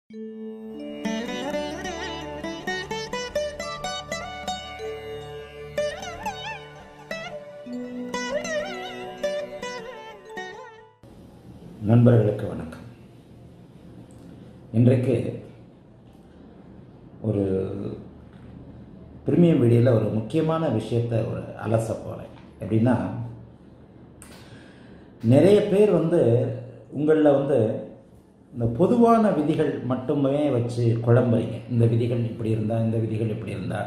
நண்பர்களுக்கு வணக்கம் இன்றைக்கு ஒரு பிரிமியம் வீடியோவில் ஒரு முக்கியமான விஷயத்தை ஒரு அலச போகிறேன் எப்படின்னா நிறைய பேர் வந்து உங்களில் வந்து இந்த பொதுவான விதிகள் மட்டுமே வச்சு குழம்புறீங்க இந்த விதிகள் இப்படி இருந்தால் இந்த விதிகள் இப்படி இருந்தால்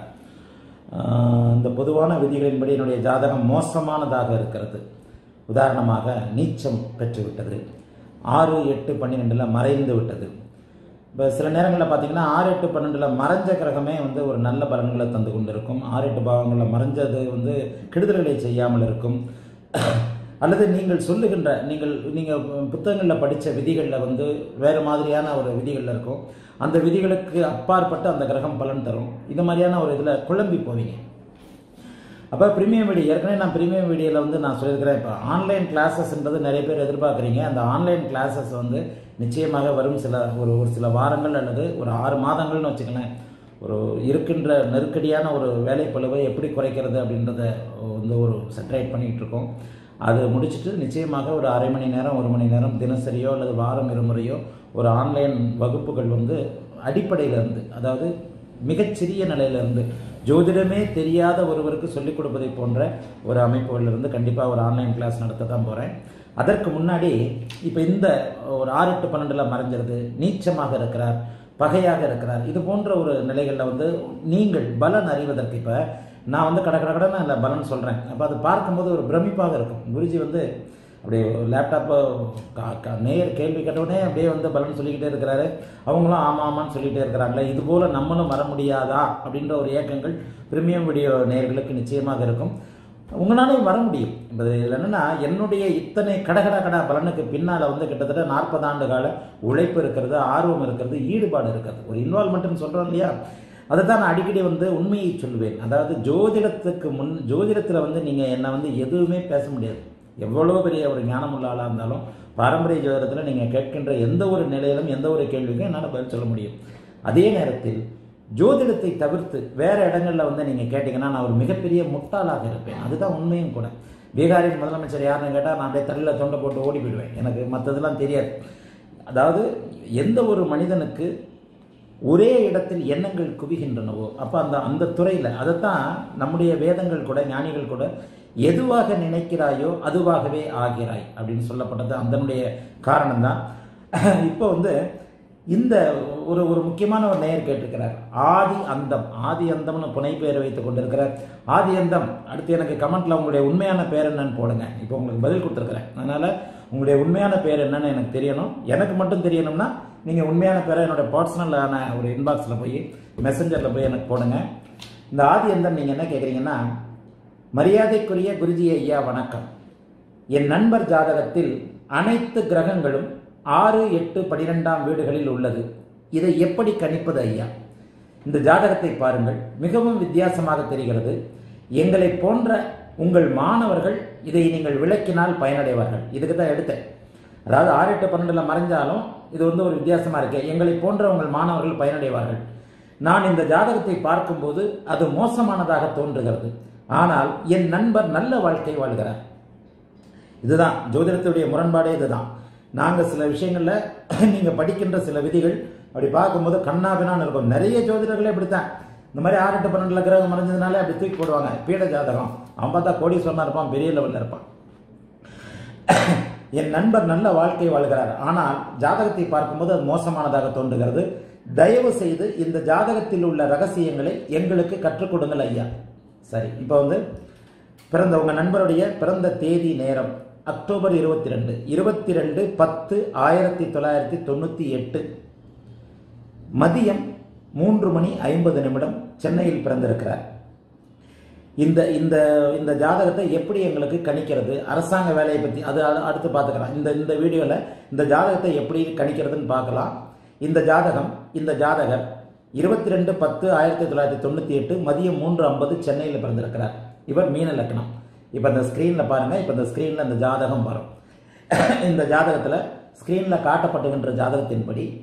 ஆஹ், இந்த பொதுவான விதிகளின்படி என்னுடைய ஜாதகம் மோசமானதாக இருக்கிறது உதாரணமாக நீச்சம் பெற்றுவிட்டது ஆறு எட்டு பன்னிரெண்டில் மறைந்து விட்டது இப்போ சில நேரங்களில் பார்த்தீங்கன்னா ஆறு எட்டு பன்னெண்டில் மறைஞ்ச கிரகமே வந்து ஒரு நல்ல பலன்களை தந்து கொண்டிருக்கும் ஆறு எட்டு பாவங்களில் மறைஞ்சது வந்து கெடுதல்களை செய்யாமல் இருக்கும் அல்லது நீங்கள் சொல்லுகின்ற நீங்கள் நீங்கள் புத்தகங்களில் படித்த விதிகளில் வந்து வேறு மாதிரியான ஒரு விதிகளில் இருக்கும் அந்த விதிகளுக்கு அப்பாற்பட்டு அந்த கிரகம் பலன் தரும் இது மாதிரியான ஒரு இதில் குழம்பி போவீங்க அப்போ ப்ரீமியம் வீடியோ ஏற்கனவே நான் ப்ரீமியம் வீடியோவில் வந்து நான் சொல்லியிருக்கிறேன் இப்போ ஆன்லைன் கிளாஸஸ்ன்றது நிறைய பேர் எதிர்பார்க்குறீங்க அந்த ஆன்லைன் கிளாஸஸ் வந்து நிச்சயமாக வரும் சில ஒரு ஒரு சில வாரங்கள் அல்லது ஒரு ஆறு மாதங்கள்னு வச்சுக்கலேன் ஒரு இருக்கின்ற நெருக்கடியான ஒரு வேலைப்பளுவை எப்படி குறைக்கிறது அப்படின்றத வந்து ஒரு செட்ரேட் பண்ணிகிட்டு இருக்கோம் அது முடிச்சுட்டு நிச்சயமாக ஒரு அரை மணி நேரம் ஒரு மணி நேரம் தினசரியோ அல்லது வாரம் இருமுறையோ ஒரு ஆன்லைன் வகுப்புகள் வந்து அடிப்படையிலிருந்து அதாவது மிகச்சிறிய நிலையிலிருந்து ஜோதிடமே தெரியாத ஒருவருக்கு சொல்லிக் கொடுப்பதை போன்ற ஒரு அமைப்புகளிலிருந்து கண்டிப்பாக ஒரு ஆன்லைன் கிளாஸ் நடத்த தான் போகிறேன் அதற்கு முன்னாடி இப்போ இந்த ஒரு ஆறு எட்டு பன்னெண்டில் மறைஞ்சிருது நீச்சமாக இருக்கிறார் பகையாக இருக்கிறார் இது போன்ற ஒரு நிலைகளில் வந்து நீங்கள் பலன் அறிவதற்கு இப்போ நான் வந்து கடை கடை கடன்னு அந்த பலன் சொல்கிறேன் அப்போ அது பார்க்கும்போது ஒரு பிரமிப்பாக இருக்கும் குருஜி வந்து அப்படியே லேப்டாப்பை நேர் கேள்வி கேட்டவுடனே அப்படியே வந்து பலன் சொல்லிக்கிட்டே இருக்கிறாரு அவங்களும் ஆமாம் ஆமான்னு சொல்லிகிட்டே இருக்கிறாங்களே இது போல் நம்மளும் வர முடியாதா அப்படின்ற ஒரு ஏக்கங்கள் பிரீமியம் வீடியோ நேயர்களுக்கு நிச்சயமாக இருக்கும் உங்களாலையும் வர முடியும் இப்போ இதில் என்னென்னா என்னுடைய இத்தனை கடகட கட பலனுக்கு பின்னால் வந்து கிட்டத்தட்ட நாற்பது ஆண்டு கால உழைப்பு இருக்கிறது ஆர்வம் இருக்கிறது ஈடுபாடு இருக்கிறது ஒரு இன்வால்மெண்ட்னு சொல்கிறோம் இல்லையா அதை தான் நான் அடிக்கடி வந்து உண்மையை சொல்லுவேன் அதாவது ஜோதிடத்துக்கு முன் ஜோதிடத்தில் வந்து நீங்கள் என்னை வந்து எதுவுமே பேச முடியாது எவ்வளோ பெரிய ஒரு ஞானமுள்ள ஆளாக இருந்தாலும் பாரம்பரிய ஜோதிடத்தில் நீங்கள் கேட்கின்ற எந்த ஒரு நிலையிலும் எந்த ஒரு கேள்விக்கும் என்னால் பதில் சொல்ல முடியும் அதே நேரத்தில் ஜோதிடத்தை தவிர்த்து வேறு இடங்களில் வந்து நீங்கள் கேட்டிங்கன்னா நான் ஒரு மிகப்பெரிய முட்டாளாக இருப்பேன் அதுதான் உண்மையும் கூட பீகாரின் முதலமைச்சர் யாருன்னு கேட்டால் நான் அப்படியே தள்ளில் தொண்டை போட்டு ஓடி போயிடுவேன் எனக்கு மற்றதெல்லாம் தெரியாது அதாவது எந்த ஒரு மனிதனுக்கு ஒரே இடத்தில் எண்ணங்கள் குவிகின்றனவோ அப்போ அந்த அந்த துறையில் அதைத்தான் நம்முடைய வேதங்கள் கூட ஞானிகள் கூட எதுவாக நினைக்கிறாயோ அதுவாகவே ஆகிறாய் அப்படின்னு சொல்லப்பட்டது அதனுடைய காரணம் தான் இப்போ வந்து இந்த ஒரு ஒரு முக்கியமான ஒரு நேயர் கேட்டிருக்கிறார் ஆதி அந்தம் ஆதி அந்தம்னு புனை பெயர் வைத்துக் கொண்டிருக்கிறார் ஆதி அந்தம் அடுத்து எனக்கு கமெண்ட்ல உங்களுடைய உண்மையான பேர் என்னன்னு போடுங்க இப்போ உங்களுக்கு பதில் கொடுத்துருக்குறேன் அதனால உங்களுடைய உண்மையான பேர் என்னன்னு எனக்கு தெரியணும் எனக்கு மட்டும் தெரியணும்னா நீங்கள் உண்மையான பேரை என்னோட பர்சனலான ஒரு இன்பாக்ஸில் போய் மெசஞ்சரில் போய் எனக்கு போடுங்க இந்த ஆதி அந்தம் நீங்கள் என்ன கேட்குறீங்கன்னா மரியாதைக்குரிய குருஜி ஐயா வணக்கம் என் நண்பர் ஜாதகத்தில் அனைத்து கிரகங்களும் ஆறு எட்டு பனிரெண்டாம் வீடுகளில் உள்ளது இதை எப்படி கணிப்பது ஐயா இந்த ஜாதகத்தை பாருங்கள் மிகவும் வித்தியாசமாக தெரிகிறது எங்களை போன்ற உங்கள் மாணவர்கள் இதை நீங்கள் விளக்கினால் பயனடைவார்கள் இதுக்கு தான் எடுத்தேன் அதாவது ஆறு எட்டு பன்னெண்டில் மறைஞ்சாலும் இது வந்து ஒரு வித்தியாசமாக இருக்கு எங்களை போன்ற உங்கள் மாணவர்கள் பயனடைவார்கள் நான் இந்த ஜாதகத்தை பார்க்கும்போது அது மோசமானதாக தோன்றுகிறது ஆனால் என் நண்பர் நல்ல வாழ்க்கை வாழ்கிறார் இதுதான் ஜோதிடத்துடைய முரண்பாடே இதுதான் நாங்கள் சில விஷயங்களில் நீங்கள் படிக்கின்ற சில விதிகள் அப்படி பார்க்கும்போது கண்ணாபினான்னு இருக்கும் நிறைய ஜோதிடர்களே இப்படித்தான் இந்த மாதிரி ஆறு எட்டு பன்னெண்டுல கிரகம் மறைஞ்சதுனாலே அப்படி தூக்கி போடுவாங்க பீட ஜாதகம் அவன் பார்த்தா கோடீஸ்வரனா இருப்பான் பெரிய லெவலில் இருப்பான் என் நண்பர் நல்ல வாழ்க்கை வாழ்கிறார் ஆனால் ஜாதகத்தை பார்க்கும்போது அது மோசமானதாக தோன்றுகிறது தயவு செய்து இந்த ஜாதகத்தில் உள்ள ரகசியங்களை எங்களுக்கு கற்றுக் கொடுங்கள் ஐயா சரி இப்போ வந்து பிறந்த உங்க நண்பருடைய பிறந்த தேதி நேரம் அக்டோபர் இருபத்தி ரெண்டு இருபத்தி ரெண்டு பத்து ஆயிரத்தி தொள்ளாயிரத்தி தொண்ணூற்றி எட்டு மதியம் மூன்று மணி ஐம்பது நிமிடம் சென்னையில் பிறந்திருக்கிறார் இந்த இந்த இந்த ஜாதகத்தை எப்படி எங்களுக்கு கணிக்கிறது அரசாங்க வேலையை பற்றி அது அ- அடுத்து பார்த்துக்கலாம் இந்த இந்த வீடியோவில் இந்த ஜாதகத்தை எப்படி கணிக்கிறதுன்னு பார்க்கலாம் இந்த ஜாதகம் இந்த ஜாதகர் இருபத்தி ரெண்டு பத்து ஆயிரத்தி தொள்ளாயிரத்தி தொண்ணூற்றி எட்டு மதியம் மூன்று ஐம்பது சென்னையில் பிறந்திருக்கிறார் இவர் மீன லக்னம் இப்போ இந்த ஸ்க்ரீனில் பாருங்கள் இப்போ இந்த ஸ்க்ரீனில் இந்த ஜாதகம் வரும் இந்த ஜாதகத்தில் ஸ்க்ரீனில் காட்டப்படுகின்ற ஜாதகத்தின்படி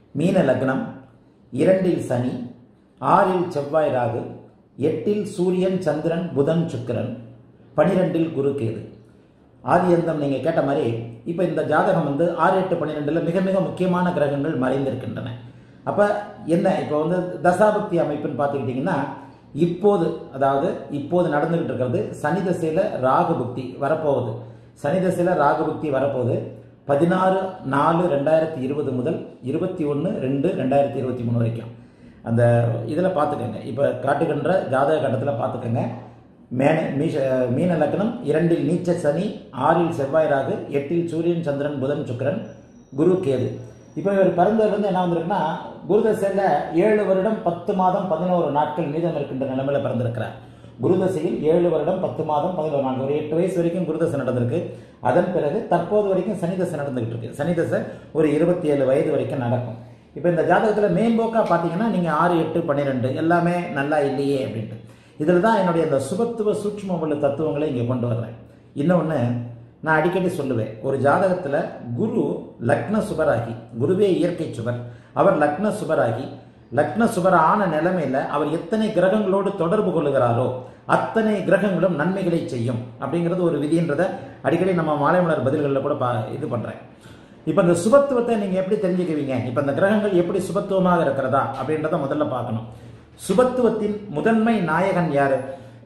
மீன லக்னம் இரண்டில் சனி ஆறில் செவ்வாய் ராகு எட்டில் சூரியன் சந்திரன் புதன் சுக்கிரன் பனிரெண்டில் குரு கேது ஆதியந்தம் நீங்கள் கேட்ட மாதிரி இப்போ இந்த ஜாதகம் வந்து ஆறு எட்டு பன்னிரெண்டில் மிக மிக முக்கியமான கிரகங்கள் மறைந்திருக்கின்றன அப்போ என்ன இப்போ வந்து தசாபக்தி அமைப்புன்னு பார்த்துக்கிட்டிங்கன்னா இப்போது அதாவது இப்போது நடந்துகிட்டு இருக்கிறது சனி தசையில் ராகு புக்தி வரப்போகுது சனி தசையில் ராகு புக்தி வரப்போகுது பதினாறு நாலு ரெண்டாயிரத்தி இருபது முதல் இருபத்தி ஒன்று ரெண்டு ரெண்டாயிரத்தி இருபத்தி மூணு வரைக்கும் அந்த இதில் பார்த்துக்கோங்க இப்போ காட்டுகின்ற ஜாதக கட்டத்தில் பார்த்துக்கோங்க மேன மீஷ மீன லக்னம் இரண்டில் நீச்ச சனி ஆறில் செவ்வாய் ராகு எட்டில் சூரியன் சந்திரன் புதன் சுக்கிரன் குரு கேது இப்போ இவர் பிறந்ததுலேருந்து என்ன வந்திருக்குன்னா குருதசையில் ஏழு வருடம் பத்து மாதம் பதினோரு நாட்கள் மீதம் இருக்கின்ற நிலைமையில் பிறந்திருக்கிறார் குருதசையில் ஏழு வருடம் பத்து மாதம் பதினோரு நாட்கள் ஒரு எட்டு வயசு வரைக்கும் குருதசை நடந்திருக்கு அதன் பிறகு தற்போது வரைக்கும் சனிதசை நடந்துகிட்டு இருக்கு சனிதசை ஒரு இருபத்தி ஏழு வயது வரைக்கும் நடக்கும் இப்போ இந்த ஜாதகத்தில் மேம்போக்காக பார்த்தீங்கன்னா நீங்கள் ஆறு எட்டு பன்னிரெண்டு எல்லாமே நல்லா இல்லையே அப்படின்ட்டு இதில் தான் என்னுடைய இந்த சுபத்துவ சூட்சும உள்ள தத்துவங்களை இங்கே கொண்டு வர்றேன் இன்னொன்று நான் அடிக்கடி சொல்லுவேன் ஒரு ஜாதகத்தில் குரு லக்ன சுபராகி குருவே இயற்கை சுபர் அவர் லக்ன சுபராகி லக்ன சுபர் ஆன நிலைமையில் அவர் எத்தனை கிரகங்களோடு தொடர்பு கொள்ளுகிறாரோ அத்தனை கிரகங்களும் நன்மைகளை செய்யும் அப்படிங்கிறது ஒரு விதின்றத அடிக்கடி நம்ம மாலைமலர் பதில்களில் கூட பா இது பண்ணுறேன் இப்போ இந்த சுபத்துவத்தை நீங்கள் எப்படி தெரிஞ்சுக்குவீங்க இப்போ இந்த கிரகங்கள் எப்படி சுபத்துவமாக இருக்கிறதா அப்படின்றத முதல்ல பார்க்கணும் சுபத்துவத்தின் முதன்மை நாயகன் யாரு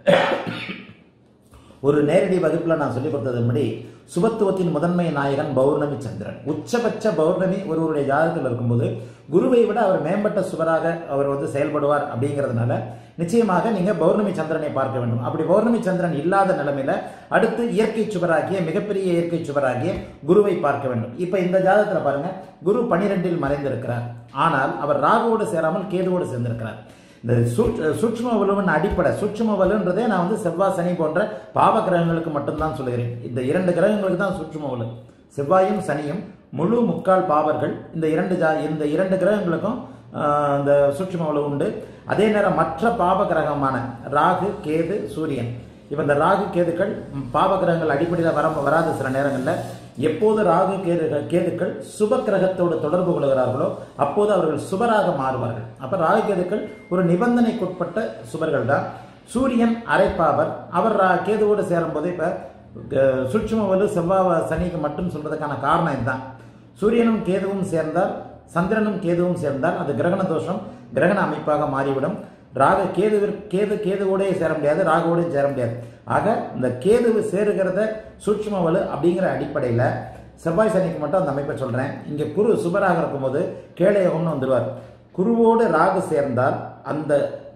ஒரு நேரடி வகுப்பில் நான் சொல்லிக் கொடுத்ததுபடி சுபத்துவத்தின் முதன்மை நாயகன் பௌர்ணமி சந்திரன் உச்சபட்ச பௌர்ணமி ஒருவருடைய ஜாதகத்தில் இருக்கும்போது குருவை விட அவர் மேம்பட்ட சுவராக அவர் வந்து செயல்படுவார் அப்படிங்கிறதுனால நிச்சயமாக நீங்க பௌர்ணமி சந்திரனை பார்க்க வேண்டும் அப்படி பௌர்ணமி சந்திரன் இல்லாத நிலைமையில அடுத்து இயற்கை சுவராகிய மிகப்பெரிய இயற்கை சுவராகிய குருவை பார்க்க வேண்டும் இப்ப இந்த ஜாதகத்துல பாருங்க குரு பனிரெண்டில் மறைந்திருக்கிறார் ஆனால் அவர் ராகுவோடு சேராமல் கேதுவோடு சேர்ந்திருக்கிறார் இந்த சூட்சும வலுவின் அடிப்படை சூட்சும வலுன்றதே நான் வந்து செவ்வாய் சனி போன்ற பாவ கிரகங்களுக்கு மட்டும்தான் சொல்லுகிறேன் இந்த இரண்டு கிரகங்களுக்கு தான் சூட்சும வலு செவ்வாயும் சனியும் முழு முக்கால் பாவர்கள் இந்த இரண்டு ஜா இந்த இரண்டு கிரகங்களுக்கும் இந்த சூட்சும வலு உண்டு அதே நேரம் மற்ற பாவ கிரகமான ராகு கேது சூரியன் இப்போ இந்த ராகு கேதுக்கள் பாவ கிரகங்கள் அடிப்படையில் வர வராது சில நேரங்களில் எப்போது ராகு கேதுகள் கேதுக்கள் சுப கிரகத்தோடு தொடர்பு கொள்கிறார்களோ அப்போது அவர்கள் சுபராக மாறுவார்கள் அப்போ ராகு கேதுக்கள் ஒரு நிபந்தனைக்குட்பட்ட சுபர்கள் தான் சூரியன் அரைப்பாவர் அவர் கேதுவோடு சேரும்போது இப்போ சுட்சும வலு செவ்வாய் சனிக்கு மட்டும் சொல்றதுக்கான காரணம் இதுதான் சூரியனும் கேதுவும் சேர்ந்தால் சந்திரனும் கேதுவும் சேர்ந்தால் அது கிரகண தோஷம் கிரகண அமைப்பாக மாறிவிடும் ராக கேது கேது கேதுவோடே சேர முடியாது ராகுவோடையும் சேர முடியாது ஆக இந்த கேது சேருகிறத சூட்சும வலு அப்படிங்கிற அடிப்படையில் செவ்வாய் சனிக்கு மட்டும் அந்த அமைப்பை சொல்கிறேன் இங்கே குரு சுபராக இருக்கும்போது கேளையகம்னு வந்துடுவார் குருவோடு ராகு சேர்ந்தால் அந்த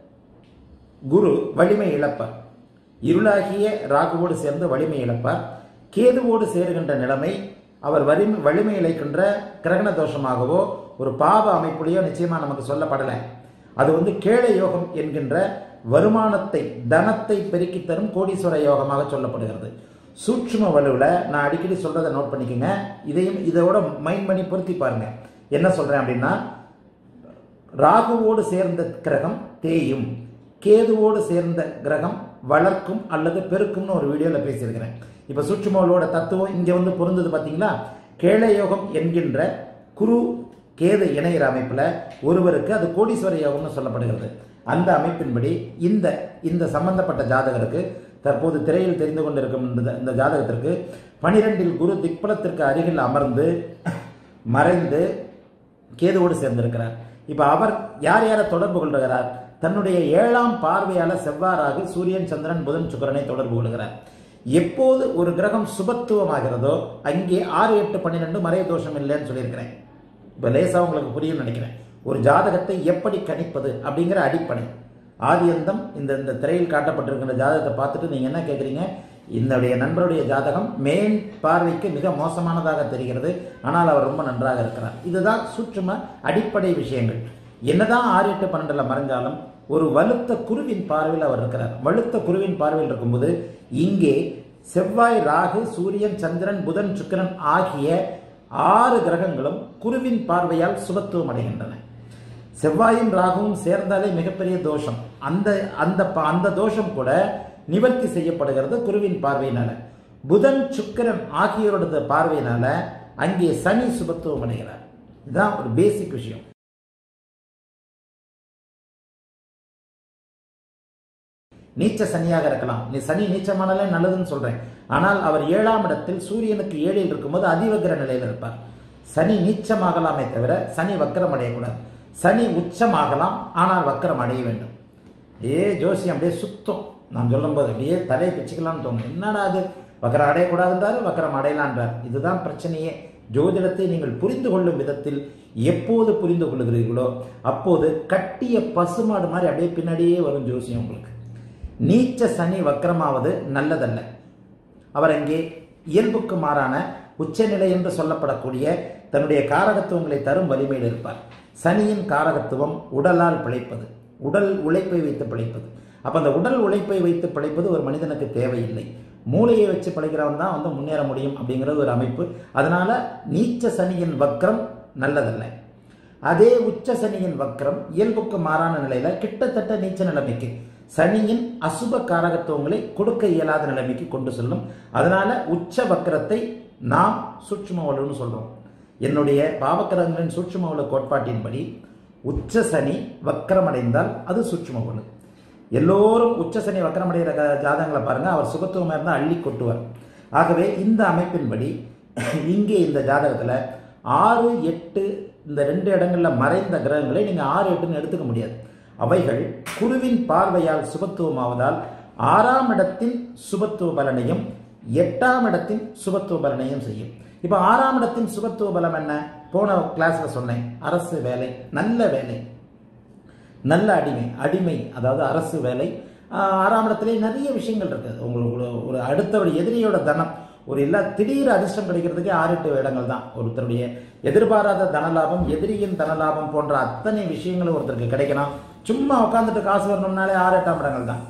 குரு வலிமை இழப்பார் இருளாகிய ராகுவோடு சேர்ந்து வலிமை இழப்பார் கேதுவோடு சேருகின்ற நிலைமை அவர் வலிமை வலிமை இழைக்கின்ற கிரகண தோஷமாகவோ ஒரு பாவ அமைப்புலையோ நிச்சயமா நமக்கு சொல்லப்படலை அது வந்து கேளை யோகம் என்கின்ற வருமானத்தை தனத்தை பெருக்கி தரும் கோடீஸ்வர யோகமாக சொல்லப்படுகிறது சூட்சும வலுவில் நான் அடிக்கடி சொல்றதை நோட் பண்ணிக்கோங்க இதையும் இதோட மைண்ட் பண்ணி பொருத்தி பாருங்க என்ன சொல்றேன் அப்படின்னா ராகுவோடு சேர்ந்த கிரகம் தேயும் கேதுவோடு சேர்ந்த கிரகம் வளர்க்கும் அல்லது பெருக்கும்னு ஒரு வீடியோவில் பேசியிருக்கிறேன் இப்போ சூட்சுமவலோட தத்துவம் இங்கே வந்து பொருந்தது பார்த்தீங்களா கேள யோகம் என்கின்ற குரு கேது இணைகிற அமைப்பில் ஒருவருக்கு அது கோடீஸ்வர யோகம்னு சொல்லப்படுகிறது அந்த அமைப்பின்படி இந்த இந்த சம்பந்தப்பட்ட ஜாதகருக்கு தற்போது திரையில் தெரிந்து கொண்டிருக்கும் இந்த இந்த ஜாதகத்திற்கு பனிரெண்டில் குரு திக்பலத்திற்கு அருகில் அமர்ந்து மறைந்து கேதுவோடு சேர்ந்திருக்கிறார் இப்போ அவர் யார் யாரை தொடர்பு கொள்கிறார் தன்னுடைய ஏழாம் பார்வையால செவ்வாறாக சூரியன் சந்திரன் புதன் சுக்கரனை தொடர்பு கொள்கிறார் எப்போது ஒரு கிரகம் சுபத்துவமாகிறதோ அங்கே ஆறு எட்டு பன்னிரெண்டு மறைய தோஷம் இல்லைன்னு சொல்லியிருக்கிறேன் இப்போ லேசா உங்களுக்கு புரியும் நினைக்கிறேன் ஒரு ஜாதகத்தை எப்படி கணிப்பது அப்படிங்கிற அடிப்படை ஆதியந்தம் இந்த இந்த திரையில் காட்டப்பட்டிருக்கிற ஜாதகத்தை பார்த்துட்டு நீங்கள் என்ன கேட்குறீங்க என்னுடைய நண்பருடைய ஜாதகம் மேன் பார்வைக்கு மிக மோசமானதாக தெரிகிறது ஆனால் அவர் ரொம்ப நன்றாக இருக்கிறார் இதுதான் சூட்சும அடிப்படை விஷயங்கள் என்னதான் ஆறு எட்டு பன்னெண்டில் மறைஞ்சாலும் ஒரு வலுத்த குருவின் பார்வையில் அவர் இருக்கிறார் வலுத்த குருவின் பார்வையில் இருக்கும்போது இங்கே செவ்வாய் ராகு சூரியன் சந்திரன் புதன் சுக்கிரன் ஆகிய ஆறு கிரகங்களும் குருவின் பார்வையால் சுபத்துவம் அடைகின்றன செவ்வாயும் ராகுவும் சேர்ந்தாலே மிகப்பெரிய தோஷம் அந்த அந்த ப- அந்த தோஷம் கூட நிவர்த்தி செய்யப்படுகிறது குருவின் பார்வையினால புதன் சுக்கிரன் ஆகியோரோட பார்வையினால அங்கே சனி சுபத்துவம் அடைகிறார் இதுதான் ஒரு பேசிக் விஷயம் நீச்ச சனியாக இருக்கலாம் நீ சனி நீச்சமானாலே நல்லதுன்னு சொல்றேன் ஆனால் அவர் ஏழாம் இடத்தில் சூரியனுக்கு ஏழில் இருக்கும்போது அதிவக்கிர நிலையில் இருப்பார் சனி நீச்சமாகலாமே தவிர சனி வக்கரம் அடையக்கூடாது சனி உச்சமாகலாம் ஆனால் வக்கரம் அடைய வேண்டும் ஏ ஜோசியம் அப்படியே சுத்தம் நான் சொல்லும்போது அப்படியே தலையை பிச்சுக்கலாம்னு தோணும் என்னடா அது வக்கரம் அடையக்கூடாதுன்றாரு வக்கரம் அடையலான்றார் இதுதான் பிரச்சனையே ஜோதிடத்தை நீங்கள் புரிந்து கொள்ளும் விதத்தில் எப்போது புரிந்து கொள்ளுகிறீர்களோ அப்போது கட்டிய பசுமாடு மாதிரி அப்படியே பின்னாடியே வரும் ஜோசியம் உங்களுக்கு நீச்ச சனி வக்கரமாவது நல்லதல்ல அவர் அங்கே இயல்புக்கு மாறான உச்சநிலை என்று சொல்லப்படக்கூடிய தன்னுடைய காரகத்துவங்களை தரும் வலிமையில் இருப்பார் சனியின் காரகத்துவம் உடலால் பிழைப்பது உடல் உழைப்பை வைத்து பிழைப்பது அப்போ அந்த உடல் உழைப்பை வைத்து பிழைப்பது ஒரு மனிதனுக்கு தேவையில்லை மூளையை வச்சு பிழைக்கிறவன் தான் வந்து முன்னேற முடியும் அப்படிங்கிறது ஒரு அமைப்பு அதனால நீச்ச சனியின் வக்ரம் நல்லதல்ல அதே உச்ச சனியின் வக்ரம் இயல்புக்கு மாறான நிலையில கிட்டத்தட்ட நீச்ச நிலைமைக்கு சனியின் அசுப காரகத்துவங்களை கொடுக்க இயலாத நிலைமைக்கு கொண்டு செல்லும் அதனால உச்ச வக்கரத்தை நாம் சூட்சுமவலுன்னு சொல்றோம் என்னுடைய பாவக்கரங்களின் சூட்சுமவலு கோட்பாட்டின்படி உச்ச சனி வக்கரமடைந்தால் அது சூட்சுமவலு எல்லோரும் உச்ச சனி வக்கரமடைகிற க- ஜாதகங்களை பாருங்க அவர் சுகத்துவமாக இருந்தால் அள்ளி கொட்டுவார் ஆகவே இந்த அமைப்பின்படி இங்கே இந்த ஜாதகத்தில் ஆறு எட்டு இந்த ரெண்டு இடங்கள்ல மறைந்த கிரகங்களை நீங்கள் ஆறு எட்டுன்னு எடுத்துக்க முடியாது அவைகள் குருவின் பார்வையால் சுபத்துவமாவதால் ஆறாம் இடத்தின் சுபத்துவ பலனையும் எட்டாம் இடத்தின் சுபத்துவ பலனையும் செய்யும் இப்போ ஆறாம் இடத்தின் சுபத்துவ பலம் என்ன போன கிளாஸ்ல சொன்னேன் அரசு வேலை நல்ல வேலை நல்ல அடிமை அடிமை அதாவது அரசு வேலை ஆஹ் ஆறாம் இடத்திலே நிறைய விஷயங்கள் இருக்குது உங்களுக்கு ஒரு- ஒரு அடுத்தவர் எதிரியோட தனம் ஒரு எல்லா திடீர் அதிர்ஷ்டம் கிடைக்கிறதுக்கே ஆறு எட்டு இடங்கள் தான் ஒருத்தருடைய எதிர்பாராத தனலாபம் எதிரியின் தனலாபம் போன்ற அத்தனை விஷயங்களும் ஒருத்தருக்கு கிடைக்கணும் சும்மா உட்காந்துட்டு காசு வரணும்னாலே ஆறு எட்டாம் இடங்கள் தான்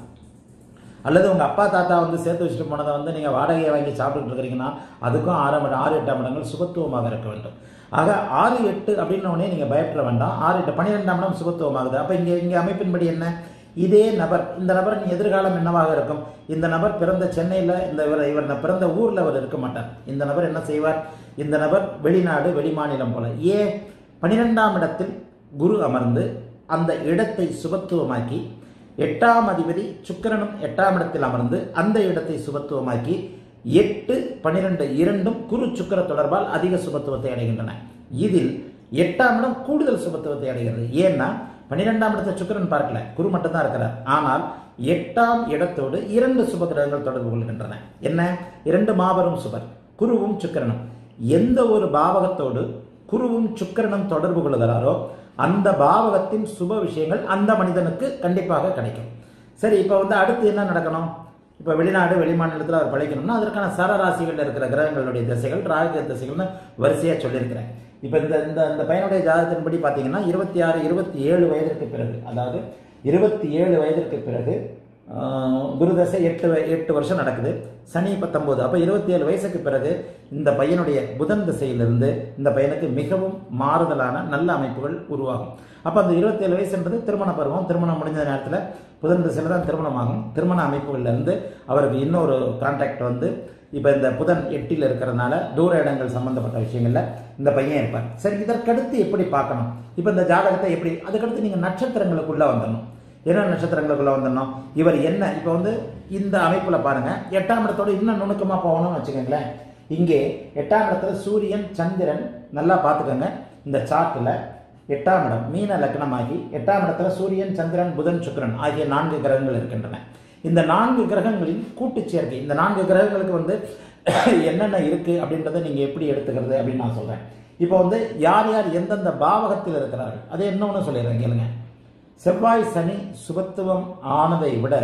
அல்லது உங்க அப்பா தாத்தா வந்து சேர்த்து வச்சுட்டு போனதை வந்து நீங்க வாடகையை வாங்கி சாப்பிட்டுட்டு இருக்கிறீங்கன்னா அதுக்கும் ஆறாம் இடம் ஆறு எட்டாம் இடங்கள் சுபத்துவமாக இருக்க வேண்டும் ஆக ஆறு எட்டு அப்படின்ன உடனே நீங்க பயப்பட வேண்டாம் ஆறு எட்டு பன்னிரெண்டாம் இடம் சுபத்துவமாகுது அப்ப இங்க இங்க அமைப்பின்படி என்ன இதே நபர் இந்த நபரின் எதிர்காலம் என்னவாக இருக்கும் இந்த நபர் பிறந்த சென்னையில் இந்த இவர் இவர் பிறந்த ஊர்ல அவர் இருக்க மாட்டார் இந்த நபர் என்ன செய்வார் இந்த நபர் வெளிநாடு வெளிமாநிலம் போல ஏன் பன்னிரெண்டாம் இடத்தில் குரு அமர்ந்து அந்த இடத்தை சுபத்துவமாக்கி எட்டாம் அதிபதி சுக்கிரனும் எட்டாம் இடத்தில் அமர்ந்து அந்த இடத்தை சுபத்துவமாக்கி எட்டு பன்னிரெண்டு இரண்டும் குரு சுக்கிர தொடர்பால் அதிக சுபத்துவத்தை அடைகின்றன இதில் எட்டாம் இடம் கூடுதல் சுபத்துவத்தை அடைகிறது ஏன்னா பன்னிரெண்டாம் இடத்தை சுக்கிரன் பார்க்கல குரு மட்டும்தான் இருக்கிறார் ஆனால் எட்டாம் இடத்தோடு இரண்டு சுப கிரகங்கள் தொடர்பு கொள்கின்றன என்ன இரண்டு மாபெரும் சுபர் குருவும் சுக்கிரனும் எந்த ஒரு பாவகத்தோடு குருவும் சுக்கிரனும் தொடர்பு கொள்கிறாரோ அந்த பாவகத்தின் சுப விஷயங்கள் அந்த மனிதனுக்கு கண்டிப்பாக கிடைக்கும் சரி இப்போ வந்து அடுத்து என்ன நடக்கணும் இப்போ வெளிநாடு வெளிமாநிலத்தில் அவர் பழைக்கணும்னா அதற்கான சரராசிகளில் இருக்கிற கிரகங்களுடைய திசைகள் ராகு திசைகள்னு வரிசையாக சொல்லியிருக்கிறேன் இப்போ இந்த இந்த இந்த பையனுடைய ஜாதகத்தின்படி பார்த்தீங்கன்னா இருபத்தி ஆறு இருபத்தி ஏழு வயதிற்கு பிறகு அதாவது இருபத்தி ஏழு வயதிற்கு பிறகு ஆஹ், குரு தசை எட்டு வய- எட்டு வருஷம் நடக்குது சனி பத்தொன்பது அப்போ இருபத்தி ஏழு வயசுக்கு பிறகு இந்த பையனுடைய புதன் திசையிலிருந்து இந்த பையனுக்கு மிகவும் மாறுதலான நல்ல அமைப்புகள் உருவாகும் அப்போ அந்த இருபத்தி ஏழு வயசுன்றது திருமண பருவம் திருமணம் முடிஞ்ச நேரத்தில் புதன் திசையில் தான் திருமணமாகும் திருமண அமைப்புகள்ல இருந்து அவருக்கு இன்னொரு கான்டாக்ட் வந்து இப்போ இந்த புதன் எட்டில் இருக்கிறதுனால தூர இடங்கள் சம்பந்தப்பட்ட விஷயங்கள்ல இந்த பையன் இருப்பார் சரி இதற்கடுத்து எப்படி பார்க்கணும் இப்போ இந்த ஜாதகத்தை எப்படி அதுக்கடுத்து நீங்கள் நட்சத்திரங்களுக்குள்ள வந்துடணும் என்ன நட்சத்திரங்களுக்குள்ள வந்துடணும் இவர் என்ன இப்போ வந்து இந்த அமைப்புல பாருங்க எட்டாம் இடத்தோட இன்னும் நுணுக்கமா போகணும்னு வச்சுக்கோங்களேன் இங்கே எட்டாம் இடத்துல சூரியன் சந்திரன் நல்லா பார்த்துக்கோங்க இந்த சார்ட்டில் எட்டாம் இடம் மீன லக்னமாகி எட்டாம் இடத்துல சூரியன் சந்திரன் புதன் சுக்கிரன் ஆகிய நான்கு கிரகங்கள் இருக்கின்றன இந்த நான்கு கிரகங்களின் கூட்டுச் சேர்க்கை இந்த நான்கு கிரகங்களுக்கு வந்து என்னென்ன இருக்கு அப்படின்றத நீங்க எப்படி எடுத்துக்கிறது அப்படின்னு நான் சொல்றேன் இப்போ வந்து யார் யார் எந்தெந்த பாவகத்தில் இருக்கிறார்கள் அதை இன்னொன்று சொல்லிடுறேன் கேளுங்க செவ்வாய் சனி சுபத்துவம் ஆனதை விட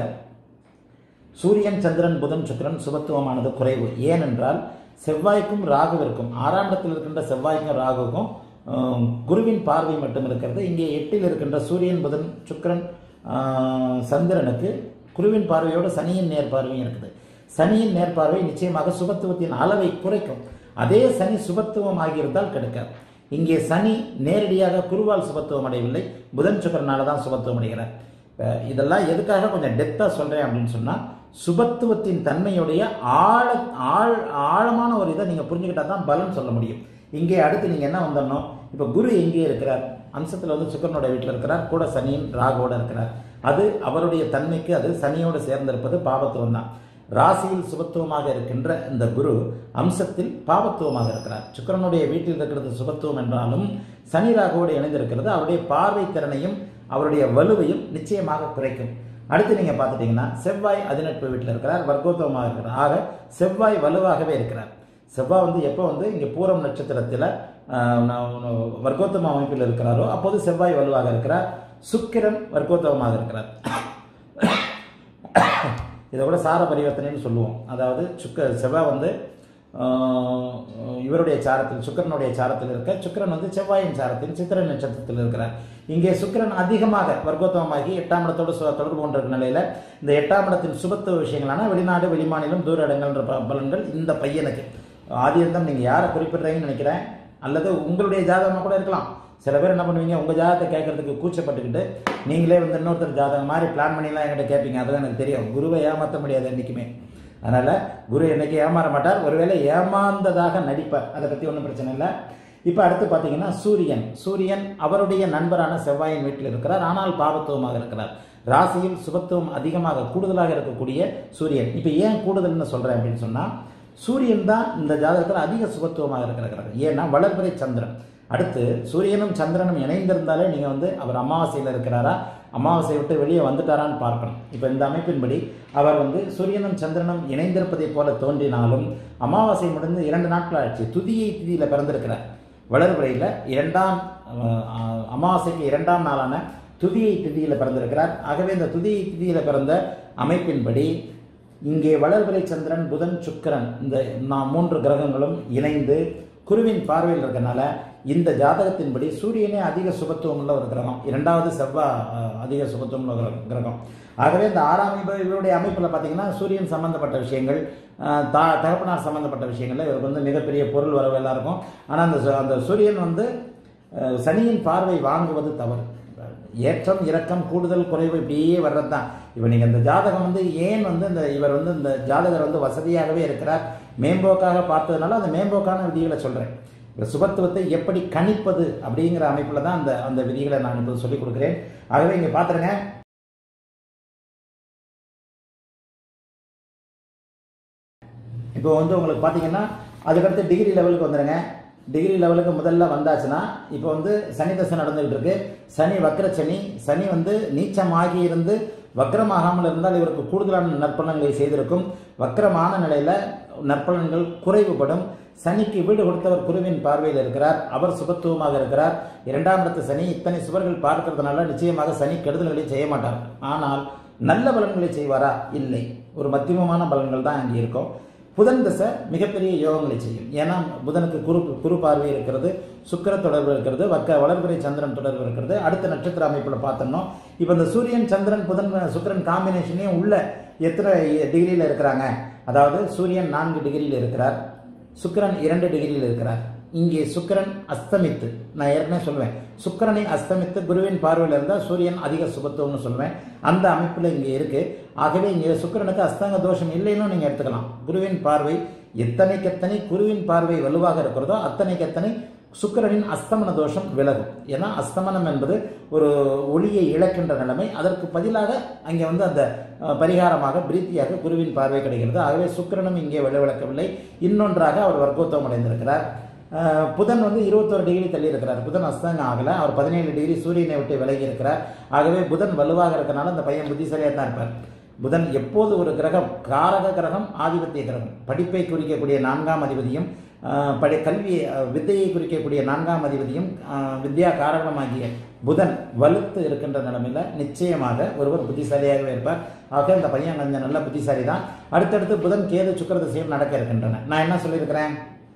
சூரியன் சந்திரன் புதன் சுக்கிரன் சுபத்துவமானது குறைவு ஏனென்றால் செவ்வாய்க்கும் ராகுவிற்கும் ஆறாம் இடத்தில் இருக்கின்ற செவ்வாய்க்கும் ராகுவுக்கும் ஆஹ், குருவின் பார்வை மட்டும் இருக்கிறது இங்கே எட்டில் இருக்கின்ற சூரியன் புதன் சுக்கிரன் ஆஹ், சந்திரனுக்கு குருவின் பார்வையோடு சனியின் நேர்பார்வையும் இருக்குது சனியின் நேர்பார்வை நிச்சயமாக சுபத்துவத்தின் அளவை குறைக்கும் அதே சனி சுபத்துவம் ஆகியிருந்தால் கெடுக்காது இங்கே சனி நேரடியாக குருவால் சுபத்துவம் அடையவில்லை புதன் சுக்கரனால தான் சுபத்துவம் அடைகிறார் இப்ப இதெல்லாம் எதுக்காக கொஞ்சம் டெப்தா சொல்றேன் அப்படின்னு சொன்னா சுபத்துவத்தின் தன்மையுடைய ஆழ ஆழ் ஆழமான ஒரு இதை நீங்க புரிஞ்சுக்கிட்டா தான் பலன் சொல்ல முடியும் இங்கே அடுத்து நீங்க என்ன வந்துடணும் இப்போ குரு எங்கே இருக்கிறார் அம்சத்தில் வந்து சுக்கரனோட வீட்டில் இருக்கிறார் கூட சனியின் ராகுவோட இருக்கிறார் அது அவருடைய தன்மைக்கு அது சனியோடு சேர்ந்திருப்பது பாவத்துவம் தான் ராசியில் சுபத்துவமாக இருக்கின்ற இந்த குரு அம்சத்தில் பாவத்துவமாக இருக்கிறார் சுக்கரனுடைய வீட்டில் இருக்கிறது சுபத்துவம் என்றாலும் சனி ராகுவோடு இணைந்திருக்கிறது அவருடைய பார்வை திறனையும் அவருடைய வலுவையும் நிச்சயமாக குறைக்கும் அடுத்து நீங்க பார்த்துட்டீங்கன்னா செவ்வாய் அதிநட்பு வீட்டில் இருக்கிறார் வர்க்கோத்தவமாக இருக்கிறார் ஆக செவ்வாய் வலுவாகவே இருக்கிறார் செவ்வாய் வந்து எப்போ வந்து இங்கே பூரம் நட்சத்திரத்தில் வர்க்கோத்தம அமைப்பில் இருக்கிறாரோ அப்போது செவ்வாய் வலுவாக இருக்கிறார் சுக்கிரன் வர்க்கோத்தவமாக இருக்கிறார் இதை கூட சார பரிவர்த்தனைன்னு சொல்லுவோம் அதாவது சுக்க செவ்வாய் வந்து ஆஹ், இவருடைய சாரத்தில் சுக்கிரனுடைய சாரத்தில் இருக்க சுக்கிரன் வந்து செவ்வாயின் சாரத்தில் சித்திரை நட்சத்திரத்தில் இருக்கிறார் இங்கே சுக்கிரன் அதிகமாக வர்க்கோத்தவமாகி எட்டாம் இடத்தோடு சு- தொடர்பு கொண்டிருக்கிற நிலையில இந்த எட்டாம் இடத்தின் சுபத்துவ விஷயங்களான வெளிநாடு வெளிமாநிலம் தூர இடங்கள்ன்ற ப- பலன்கள் இந்த பையனுக்கு ஆதியந்தம் நீங்க யாரை குறிப்பிடுறீங்கன்னு நினைக்கிறேன் அல்லது உங்களுடைய ஜாதகமாக கூட இருக்கலாம் சில பேர் என்ன பண்ணுவீங்க உங்க ஜாதகத்தை கேட்கறதுக்கு கூச்சப்பட்டுக்கிட்டு நீங்களே வந்து இன்னொருத்தர் ஜாதகம் மாதிரி பிளான் பண்ணிலாம் என்கிட்ட கேட்பீங்க அதுதான் எனக்கு தெரியும் குருவை ஏமாற்ற முடியாது என்றைக்குமே அதனால குரு என்னைக்கு ஏமாற மாட்டார் ஒருவேளை ஏமாந்ததாக நடிப்பார் அதை பத்தி ஒன்றும் பிரச்சனை இல்லை இப்போ அடுத்து பார்த்தீங்கன்னா சூரியன் சூரியன் அவருடைய நண்பரான செவ்வாயின் வீட்டில் இருக்கிறார் ஆனால் பாவத்துவமாக இருக்கிறார் ராசியில் சுபத்துவம் அதிகமாக கூடுதலாக இருக்கக்கூடிய சூரியன் இப்போ ஏன் கூடுதல்னு சொல்றேன் அப்படின்னு சொன்னா சூரியன் தான் இந்த ஜாதகத்தில் அதிக சுபத்துவமாக இருக்கிற கிரகம் ஏன்னா வளர்பிறை சந்திரன் அடுத்து சூரியனும் சந்திரனும் இணைந்திருந்தாலே நீங்க வந்து அவர் அமாவாசையில் இருக்கிறாரா அமாவாசை விட்டு வெளியே வந்துட்டாரான்னு பார்க்கணும் இப்போ இந்த அமைப்பின்படி அவர் வந்து சூரியனும் சந்திரனும் இணைந்திருப்பதைப் போல தோன்றினாலும் அமாவாசை முடிந்து இரண்டு நாட்கள் ஆச்சு துதியை திதியில பிறந்திருக்கிறார் வளர்பிறையில் இரண்டாம் அஹ், அஹ், அமாவாசைக்கு இரண்டாம் நாளான துதியை திதியில பிறந்திருக்கிறார் ஆகவே இந்த துதியை திதியில பிறந்த அமைப்பின்படி இங்கே வளர்பிறை சந்திரன் புதன் சுக்கிரன் இந்த நான் மூன்று கிரகங்களும் இணைந்து குருவின் பார்வையில் இருக்கனால இந்த ஜாதகத்தின்படி சூரியனே அதிக சுபத்துவம் உள்ள ஒரு கிரகம் இரண்டாவது செவ்வாய் அஹ், அதிக சுபத்துவம் உள்ள ஒரு கிரகம் ஆகவே இந்த ஆறாம் இவ- இவருடைய அமைப்பில் பார்த்தீங்கன்னா சூரியன் சம்பந்தப்பட்ட விஷயங்கள் அஹ், தா தகப்பனார் சம்பந்தப்பட்ட விஷயங்கள்ல இவருக்கு வந்து மிகப்பெரிய பொருள் வரவு எல்லாம் இருக்கும் ஆனால் அந்த சு- அந்த சூரியன் வந்து அஹ், சனியின் பார்வை வாங்குவது தவறு ஏற்றம் இறக்கம் கூடுதல் குறைவு இப்படியே வர்றது தான் இப்போ நீங்கள் இந்த ஜாதகம் வந்து ஏன் வந்து இந்த இவர் வந்து இந்த ஜாதகர் வந்து வசதியாகவே இருக்கிறார் மேம்போக்காக பார்த்ததுனால அந்த மேம்போக்கான விதிகளை சொல்கிறேன் இந்த சுபத்துவத்தை எப்படி கணிப்பது அப்படிங்கிற அமைப்பில் தான் அந்த அந்த விதிகளை நான் இப்போ சொல்லிக் கொடுக்குறேன் ஆகவே இங்கே பார்த்துருங்க இப்போ வந்து உங்களுக்கு பார்த்தீங்கன்னா அதுக்கடுத்து டிகிரி லெவலுக்கு வந்துடுங்க டிகிரி லெவலுக்கு முதல்ல வந்தாச்சுன்னா இப்போ வந்து சனி தசை நடந்துகிட்டு இருக்கு சனி வக்ர சனி சனி வந்து நீச்சமாகி இருந்து வக்ரமாகாமல் இருந்தால் இவருக்கு கூடுதலான நற்பலன்களை செய்திருக்கும் வக்ரமான நிலையில நற்பலன்கள் குறைவுபடும் சனிக்கு வீடு கொடுத்தவர் குருவின் பார்வையில் இருக்கிறார் அவர் சுபத்துவமாக இருக்கிறார் இரண்டாம் இடத்து சனி இத்தனை சுவர்கள் பார்க்கறதுனால நிச்சயமாக சனி கெடுதல்களை செய்ய மாட்டார் ஆனால் நல்ல பலன்களை செய்வாரா இல்லை ஒரு மத்தியமமான பலன்கள் தான் அங்கே இருக்கும் புதன் தசை மிகப்பெரிய யோகங்களை செய்யும் ஏன்னா புதனுக்கு குரு குரு பார்வை இருக்கிறது சுக்கிர தொடர்பு இருக்கிறது வக்க வளர்பிறை சந்திரன் தொடர்பு இருக்கிறது அடுத்த நட்சத்திர அமைப்பில் பார்த்தோம்னா இப்போ இந்த சூரியன் சந்திரன் புதன் சுக்கிரன் காம்பினேஷனே உள்ள எத்தனை டிகிரியில் இருக்கிறாங்க அதாவது சூரியன் நான்கு டிகிரியில் இருக்கிறார் சுக்கிரன் இரண்டு டிகிரியில் இருக்கிறார் இங்கே சுக்கிரன் அஸ்தமித்து நான் ஏற்கனவே சொல்லுவேன் சுக்கிரனை அஸ்தமித்து குருவின் பார்வையில் இருந்தால் சூரியன் அதிக சுபத்துவம்னு சொல்லுவேன் அந்த அமைப்பில் இங்கே இருக்கு ஆகவே இங்கே சுக்கிரனுக்கு அஸ்தங்க தோஷம் இல்லைன்னு நீங்கள் எடுத்துக்கலாம் குருவின் பார்வை எத்தனைக்கெத்தனை குருவின் பார்வை வலுவாக இருக்கிறதோ அத்தனைக்கெத்தனை சுக்கிரனின் அஸ்தமன தோஷம் விலகும் ஏன்னா அஸ்தமனம் என்பது ஒரு ஒளியை இழக்கின்ற நிலைமை அதற்கு பதிலாக அங்கே வந்து அந்த அஹ், பரிகாரமாக பிரீத்தியாக குருவின் பார்வை கிடைக்கிறது ஆகவே சுக்கிரனும் இங்கே விளவிளக்கவில்லை இன்னொன்றாக அவர் வர்க்கோத்தவம் அடைந்திருக்கிறார் அஹ், புதன் வந்து இருபத்தோரு டிகிரி தள்ளி இருக்கிறார் புதன் அஸ்தங்கம் ஆகல அவர் பதினேழு டிகிரி சூரியனை விட்டு விலகி இருக்கிறார் ஆகவே புதன் வலுவாக இருக்கனால அந்த பையன் புத்திசாலியாக தான் இருப்பார் புதன் எப்போது ஒரு கிரகம் காரக கிரகம் ஆதிபத்திய கிரகம் படிப்பை குறிக்கக்கூடிய நான்காம் அதிபதியும் ஆஹ், படி கல்வி ஆஹ், வித்தையை குறிக்கக்கூடிய நான்காம் அதிபதியும் ஆஹ், வித்யா காரகமாகிய புதன் வலுத்து இருக்கின்ற நிலைமையில நிச்சயமாக ஒருவர் புத்திசாலியாகவே இருப்பார் ஆக இந்த பையன் கொஞ்சம் நல்ல புத்திசாலி தான் அடுத்தடுத்து புதன் கேது சுக்கிர திசையும் நடக்க இருக்கின்றன நான் என்ன சொல்லியிருக்கிறேன்